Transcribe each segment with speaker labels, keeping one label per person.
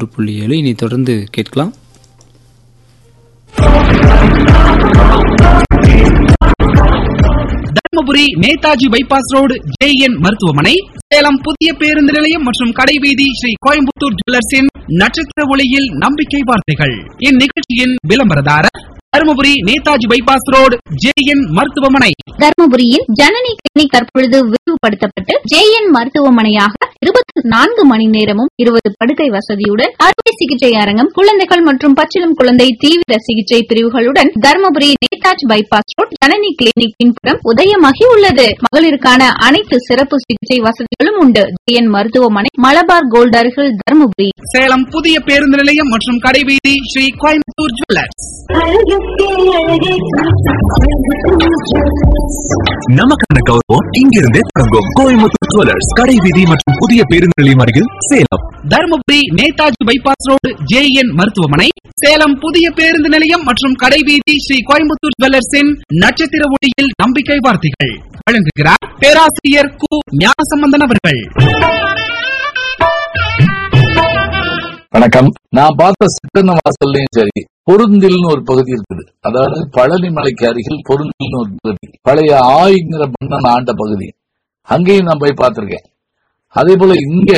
Speaker 1: மூன்று புள்ளி ஏழு இனி தொடர்ந்து கேட்கலாம்
Speaker 2: Dharmapuri Netaji bypass road JN மருத்துவமனை சேலம் புதிய பேருந்து நிலையம் மற்றும் கடைவீதி ஸ்ரீ கோயம்புத்தூர் ஜுவல்லர்ஸின் நட்சத்திர ஒளியில் நம்பிக்கை வார்த்தைகள் இந்நிகழ்ச்சியின் விளம்பரதாரர் Dharmapuri Netaji bypass road JN மருத்துவமனை
Speaker 3: தர்மபுரியில் ஜனனி கிளினிக் தற்பொழுது விரிவுபடுத்தப்பட்டு ஜேஎன் மருத்துவமனையாக இருபத்தி நான்கு மணி நேரமும் இருபது படுக்கை வசதியுடன் அறுவை சிகிச்சை அரங்கம் குழந்தைகள் மற்றும் பச்சிளம் குழந்தை தீவிர சிகிச்சை பிரிவுகளுடன் Dharmapuri Netaji bypass road Janani clinic பின்புறம் உதயமாகி உள்ளது மகளிருக்கான அனைத்து சிறப்பு சிகிச்சை வசதிகளும் உண்டு ஜேஎன் மருத்துவமனை மலபார் கோல்ட் அருகில் தர்மபுரி
Speaker 2: சேலம் புதிய பேருந்து நிலையம் மற்றும் கடைவீதி ஸ்ரீ கோயம்புத்தூர் ஜுவல்லர்ஸ்
Speaker 4: நமக்கான கௌரவம் இங்கிருந்தே தொடங்கும் கோயம்புத்தூர் ஜுவல்லர்ஸ் கடை வீதி மற்றும் புதிய பேருந்து நிலையம் அருகில் Salem
Speaker 2: Dharmapuri Netaji bypass road JN மருத்துவமனை சேலம் புதிய பேருந்து நிலையம் மற்றும் கடைவீதி ஸ்ரீ கோயம்புத்தூர் ஜுவல்லர்ஸின் நட்சத்திர ஒளியில் நம்பிக்கை வார்த்தைகள் வழங்குகிறார் பேராசிரியர் கு ஞானசம்பந்தன் அவர்கள்
Speaker 5: வணக்கம் நான் பார்த்த சித்தன்ன வாசல்லையும் சரி பொருந்தில்னு ஒரு பகுதி இருக்குது அதாவது பழனி மலைக்கு அருகில் பொருந்தில்னு ஒரு பகுதி பழைய ஆய்ங்கிற மன்னன் ஆண்ட பகுதி அங்கேயும் நான் போய் பார்த்திருக்கேன் அதே போல இங்க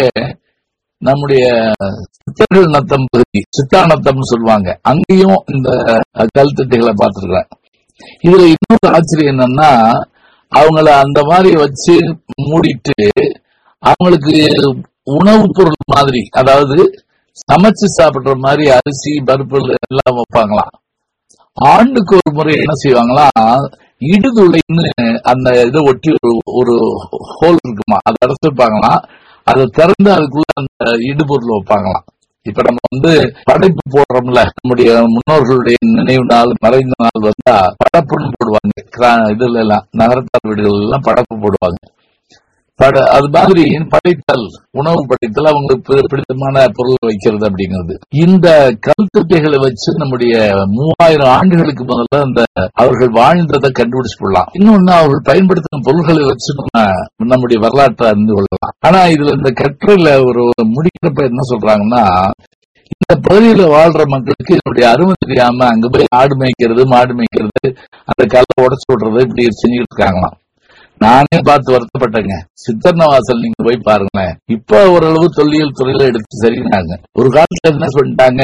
Speaker 5: நம்முடைய சித்தர்கள் நத்தம் பகுதி சித்தாநத்தம்னு சொல்லுவாங்க அங்கேயும் இந்த கல்தட்டைகளை பார்த்திருக்கிறேன் இதுல இன்னொரு ஆச்சரியம் என்னன்னா அவங்கள அந்த மாதிரி வச்சு மூடிட்டு அவங்களுக்கு உணவுப் பொருள் மாதிரி அதாவது சமைச்சு சாப்பிடுற மாதிரி அரிசி பருப்பு எல்லாம் வைப்பாங்களாம் ஆண்டுக்கு ஒரு முறை என்ன செய்வாங்களாம் இடுதுளைன்னு அந்த இதை ஒட்டி ஒரு ஒரு ஹோல் இருக்குமா அதை அடைச்சிருப்பாங்களாம் அதை திறந்து அதுக்குள்ள அந்த இடுபொருள் வைப்பாங்களாம் இப்ப நம்ம வந்து படைப்பு போடுறோம்ல நம்முடைய முன்னோர்களுடைய நினைவு நாள் மறைந்த நாள் வந்தா படப்புன்னு போடுவாங்க கிரா- இதுல எல்லாம் நகரத்தார் வீடுகள் எல்லாம் படப்பு போடுவாங்க பட அது மாதிரி படைத்தல் உணவு படைத்தல் அவங்களுக்கு பி- பிடித்தமான பொருள் வைக்கிறது அப்படிங்கிறது இந்த கல்தொட்டைகளை வச்சு நம்முடைய மூவாயிரம் ஆண்டுகளுக்கு முதல்ல அந்த அவர்கள் வாழ்ந்ததை கண்டுபிடிச்சு கொள்ளலாம் இன்னொன்னு அவர்கள் பயன்படுத்தின பொருள்களை வச்சு நம்ம நம்முடைய வரலாற்றை அறிந்து கொள்ளலாம் ஆனா இதுல இந்த கட்டுரையில ஒரு முடிக்கிறப்ப என்ன சொல்றாங்கன்னா இந்த பகுதியில வாழ்ற மக்களுக்கு இதனுடைய அருமை தெரியாம அங்க போய் ஆடு மேய்க்கிறது மாடு மேய்க்கிறது அந்த கல்லை உடச்சு விடுறது இப்படி செஞ்சுக்கிட்டு இருக்காங்களாம் நானே பார்த்து வருத்தப்பட்டேங்க சித்தர்ண வாசல் நீங்க போய் பாருங்களேன் இப்ப ஓரளவு தொல்லியல் துறையில எடுத்து சரினாங்க ஒரு காலத்துல என்ன சொல்லிட்டாங்க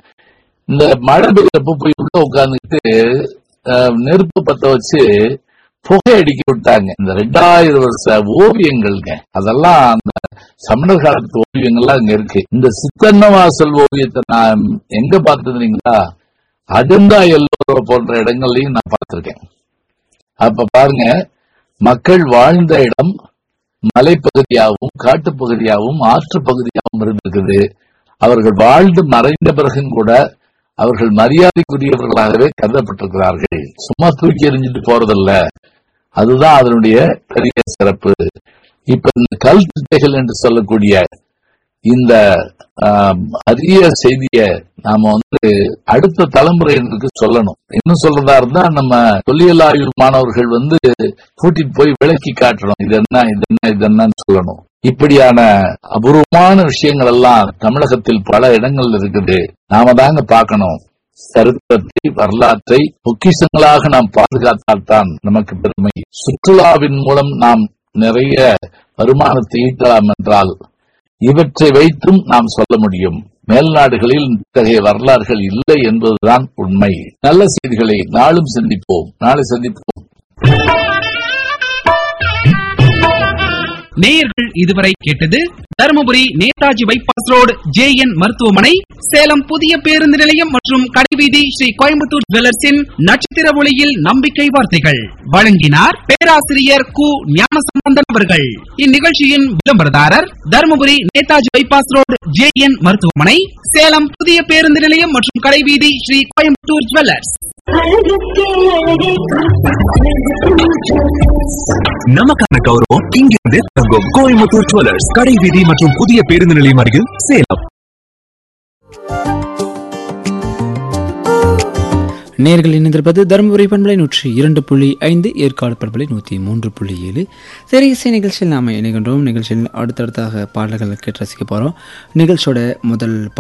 Speaker 5: இந்த மழை பெய்யறப்ப போய் உள்ள உட்கார்ந்துட்டு நெருப்பு பத்த வச்சு புகை அடிக்க விட்டாங்க இந்த ரெண்டாயிரம் வருஷ ஓவியங்கள்ங்க அதெல்லாம் அந்த சமணர் காலத்து ஓவியங்கள்லாம் அங்க இருக்கு இந்த சித்தன்ன வாசல் ஓவியத்தை நான் எங்க பார்த்ததுங்களா அஜந்தா எல்லோரோ போன்ற இடங்கள்லயும் நான் பார்த்திருக்கேன் அப்ப பாருங்க மக்கள் வாழ்ந்த இடம் மலைப்பகுதியாகவும் காட்டுப்பகுதியாகவும் ஆற்று பகுதியாகவும் இருந்திருக்குது அவர்கள் வாழ்ந்து மறைந்த பிறகும் கூட அவர்கள் மரியாதைக்குரியவர்களாகவே கருதப்பட்டிருக்கிறார்கள் சும்மா தூக்கி எறிஞ்சிட்டு போறதில்ல அதுதான் அதனுடைய பெரிய சிறப்பு இப்ப இந்த கல் திட்டைகள் என்று சொல்லக்கூடிய இந்த ஆம், அரிய செய்திய நாம வந்து அடுத்த தலைமுறையினருக்கு சொல்லணும் இன்னும் சொல்றதா இருந்தா நம்ம தொல்லியல் ஆய்வு மாணவர்கள் வந்து கூட்டிட்டு போய் விளக்கி காட்டணும் இது என்ன இது என்ன இது என்னன்னு சொல்லணும் இப்படியான அபூர்வமான விஷயங்கள் எல்லாம் தமிழகத்தில் பல இடங்கள் இருக்குது நாம தாங்க பார்க்கணும் சரித்திரத்தை வரலாற்றை பொக்கிஷங்களாக நாம் பாதுகாத்தால்தான் நமக்கு பெருமை சுற்றுலாவின் மூலம் நாம் நிறைய வருமானத்தை ஈட்டலாம் என்றால் இவற்றை வைத்தும் நாம் சொல்ல முடியும் மேல்நாடுகளில் இத்தகைய வரலாறுகள் இல்லை என்பதுதான் உண்மை நல்ல செய்திகளை நாளும் சந்திப்போம் நாளை சந்திப்போம்
Speaker 2: நேயர்கள் இதுவரை கேட்டது Dharmapuri Netaji bypass road JN மருத்துவமனை சேலம் புதிய பேருந்து நிலையம் மற்றும் கடைவீதி ஸ்ரீ கோயம்புத்தூர் ஜுவல்லர்ஸின் நட்சத்திர ஒளியில் நம்பிக்கை வார்த்தைகள் வழங்கினார் பேராசிரியர் கு ஞானசம்பந்தன் அவர்கள் இந்நிகழ்ச்சியின் விளம்பரதாரர் Dharmapuri Netaji bypass road JN மருத்துவமனை சேலம் புதிய பேருந்து நிலையம் மற்றும் கடைவீதி ஸ்ரீ கோயம்புத்தூர் ஜுவல்லர்ஸ்
Speaker 4: நமக்கான கௌரவம் இங்கிருந்தே தொடங்கும் கோயம்புத்தூர் ஜுவல்லர்ஸ் கடை வீதி மற்றும் புதிய பேருந்து நிலையம் அருகில் சேலம்
Speaker 1: நேர்கள் இணைந்திருப்பது தருமபுரி பண்பலை நூற்றி இரண்டு புள்ளி ஐந்து ஏற்காடு பண்பலை நூற்றி மூன்று புள்ளி ஏழு சரி இசை நிகழ்ச்சியில் நாம் இணைகின்றோம் நிகழ்ச்சியில் அடுத்தடுத்தாக பாடல்கள் கேட்டு ரசிக்க போகிறோம் நிகழ்ச்சியோட முதல்